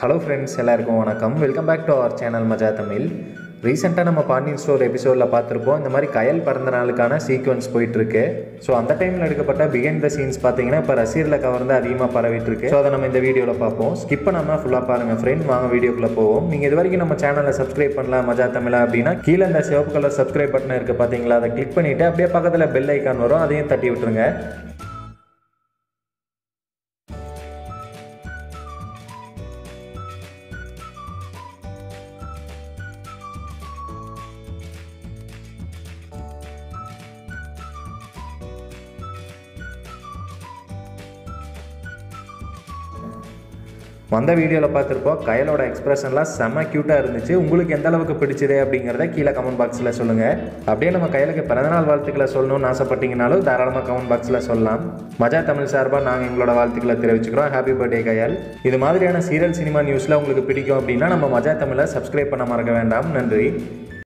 hello friends எல்லாருக்கும் வணக்கம் welcome back to our channel Maja Tamil ரீசெண்டாக நம்ம பாண்டியன் ஸ்டோர் எபிசோடில் பார்த்துருப்போம் இந்த மாதிரி கயல் பிறந்த நாளுக்கான சீக்வன்ஸ் போயிட்டுருக்கு ஸோ அந்த டைமில் எடுக்கப்பட்ட பிஹைண்ட் த சீன்ஸ் பார்த்தீங்கன்னா இப்போ ரசிகரில் கவர்ந்து அதிகமாக பரவிட்டு இருக்கு ஸோ அதை நம்ம இந்த வீடியோவில் பார்ப்போம் ஸ்கிப் பண்ணாமல் ஃபுல்லாக பாருங்கள் ஃப்ரெண்ட் வாங்க வீடியோக்குள்ளே போவோம் நீங்கள் இது வரைக்கும் நம்ம சேனலை சப்ஸ்கிரைப் பண்ணலாம் மஜா தமிழா அப்படின்னா கீழே இந்த சிவப்பு கலர் சப்ஸ்கிரைப் பட்டன் இருக்குது பார்த்தீங்களா அதை கிளிக் பண்ணிவிட்டு அப்படியே பக்கத்தில் பெல் ஐக்கான் வரும் அதையும் தட்டி விட்டுருங்க வந்த வீடியோவில் பார்த்துருப்போம் கயலோட எக்ஸ்பிரஷன்லாம் செம்ம க்யூட்டாக இருந்துச்சு உங்களுக்கு எந்த அளவுக்கு பிடிச்சது அப்படிங்கிறத கீழே கமெண்ட் பாக்ஸில் சொல்லுங்கள் அப்படியே நம்ம கையலுக்கு பிறந்தநாள் வாழ்த்துக்களை சொல்லணும்னு ஆசைப்பட்டீங்கனாலும் தாராளமாக கமெண்ட் பாக்ஸில் சொல்லலாம் மஜா தமிழ் சார்பாக நாங்கள் எங்களோட வாழ்த்துக்களை தெரிவிச்சுக்கிறோம் ஹாப்பி பர்த்டே கயல் இது மாதிரியான சீரியல் சினிமா நியூஸில் உங்களுக்கு பிடிக்கும் அப்படின்னா நம்ம மஜா தமிழை சப்ஸ்கிரைப் பண்ண மறக்க வேண்டாம் நன்றி